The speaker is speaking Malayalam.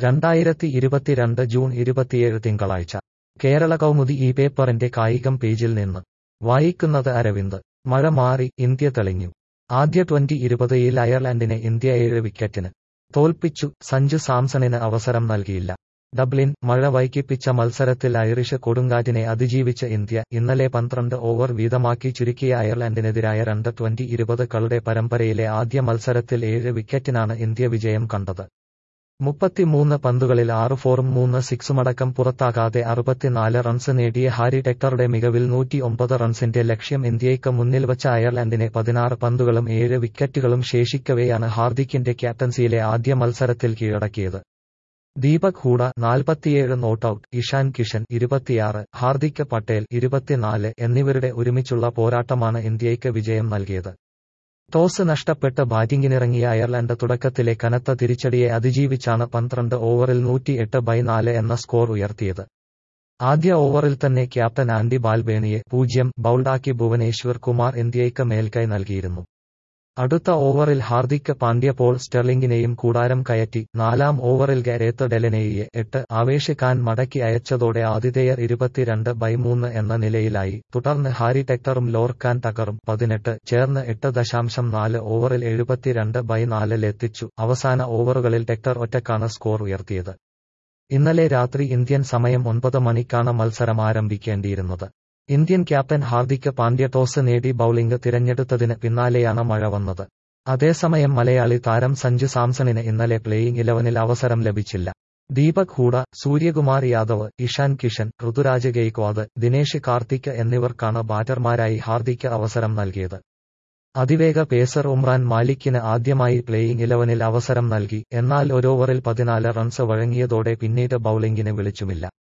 രണ്ടായിരത്തി ഇരുപത്തിരണ്ട് ജൂൺ ഇരുപത്തിയേഴ് തിങ്കളാഴ്ച കേരള കൗമുദി ഈ പേപ്പറിന്റെ കായികം പേജിൽ നിന്ന് വായിക്കുന്നത് അരവിന്ദ് മഴ മാറി ഇന്ത്യ തെളിഞ്ഞു ആദ്യ ട്വന്റി ഇരുപതിൽ അയർലൻഡിനെ ഇന്ത്യ ഏഴ് വിക്കറ്റിന് തോൽപ്പിച്ചു സഞ്ജു സാംസണിന് അവസരം നൽകിയില്ല ഡബ്ലിൻ മഴ വൈകിപ്പിച്ച മത്സരത്തിൽ ഐറിഷ് കൊടുങ്കാറ്റിനെ അതിജീവിച്ച ഇന്ത്യ ഇന്നലെ പന്ത്രണ്ട് ഓവർ വീതമാക്കി ചുരുക്കിയ അയർലൻഡിനെതിരായ രണ്ട് ട്വന്റി ഇരുപത് കളുടെ പരമ്പരയിലെ ആദ്യ മത്സരത്തിൽ ഏഴ് വിക്കറ്റിനാണ് ഇന്ത്യ വിജയം കണ്ടത് മുപ്പത്തിമൂന്ന് പന്തുകളിൽ ആറ് ഫോറും മൂന്ന് സിക്സുമടക്കം പുറത്താകാതെ അറുപത്തിനാല് റൺസ് നേടിയ ഹാരി ടെക്ടറുടെ മികവിൽ നൂറ്റി ഒമ്പത് റൺസിന്റെ ലക്ഷ്യം ഇന്ത്യയ്ക്ക് മുന്നിൽ വച്ച അയർലൻഡിനെ പതിനാറ് പന്തുകളും ഏഴ് വിക്കറ്റുകളും ശേഷിക്കവെയാണ് ഹാർദിക്കിന്റെ ക്യാപ്റ്റൻസിയിലെ ആദ്യ മത്സരത്തിൽ കീഴടക്കിയത് ദീപക് ഹൂഡ നാൽപ്പത്തിയേഴ് നോട്ടൌട്ട് ഇഷാൻ കിഷൻ ഇരുപത്തിയാറ് ഹാർദിക് പട്ടേൽ ഇരുപത്തിനാല് എന്നിവരുടെ ഒരുമിച്ചുള്ള പോരാട്ടമാണ് ഇന്ത്യയ്ക്ക് വിജയം നൽകിയത് ടോസ് നഷ്ടപ്പെട്ട് ബാറ്റിംഗിനിറങ്ങിയ അയർലൻഡ് തുടക്കത്തിലെ കനത്ത തിരിച്ചടിയെ അതിജീവിച്ചാണ് പന്ത്രണ്ട് ഓവറിൽ നൂറ്റിയെട്ട് ബൈ നാല് എന്ന സ്കോർ ഉയർത്തിയത് ആദ്യ ഓവറിൽ തന്നെ ക്യാപ്റ്റൻ ആൻഡി ബാൽബേണിയെ പൂജ്യം ബൌൾഡാക്കി ഭുവനേശ്വർ കുമാർ ഇന്ത്യയ്ക്ക് മേൽക്കൈ നൽകിയിരുന്നു അടുത്ത ഓവറിൽ ഹാർദിക് പാണ്ഡ്യ പോൾ സ്റ്റെർലിംഗിനെയും കൂടാരം കയറ്റി നാലാം ഓവറിൽ ഗരേത്ത് ഡെലനെയെ എട്ട് ആവേശിക്കാൻ മടക്കി അയച്ചതോടെ ആതിഥേയർ ഇരുപത്തിരണ്ട് ബൈ മൂന്ന് എന്ന നിലയിലായി തുടർന്ന് ഹാരി ടെക്ടറും ലോർക്കാൻ ടക്കറും പതിനെട്ട് ചേർന്ന് എട്ട് ദശാംശം നാല് ഓവറിൽ എഴുപത്തിരണ്ട് ബൈ നാലിലെത്തിച്ചു അവസാന ഓവറുകളിൽ ടെക്ടർ ഒറ്റക്കാണ് സ്കോർ ഉയർത്തിയത് ഇന്നലെ രാത്രി ഇന്ത്യൻ സമയം ഒൻപത് മണിക്കാണ് മത്സരം ആരംഭിക്കേണ്ടിയിരുന്നത് Indian captain Hardik Pandya toss നേടി ബൌളിംഗ് തിരഞ്ഞെടുത്തതിന് പിന്നാലെയാണ് മഴ വന്നത് അതേസമയം മലയാളി താരം സഞ്ജു സാംസണിന് ഇന്നലെ പ്ലേയിംഗ് ഇലവനിൽ അവസരം ലഭിച്ചില്ല ദീപക് ഹൂഡ സൂര്യകുമാർ യാദവ് ഇഷാൻ കിഷൻ ഋതുരാജ് ഗെയ്ക്വാദ് ദിനേഷ് കാർത്തിക് എന്നിവർക്കാണ് ബാറ്റർമാരായി ഹാർദിക്ക് അവസരം നൽകിയത് അതിവേഗ പേസർ ഉമ്രാൻ മാലിക്കിന് ആദ്യമായി പ്ലേയിംഗ് ഇലവനിൽ അവസരം നൽകി എന്നാൽ ഒരോവറിൽ പതിനാല് റൺസ് വഴങ്ങിയതോടെ പിന്നീട് ബൌളിംഗിന് വിളിച്ചുമില്ല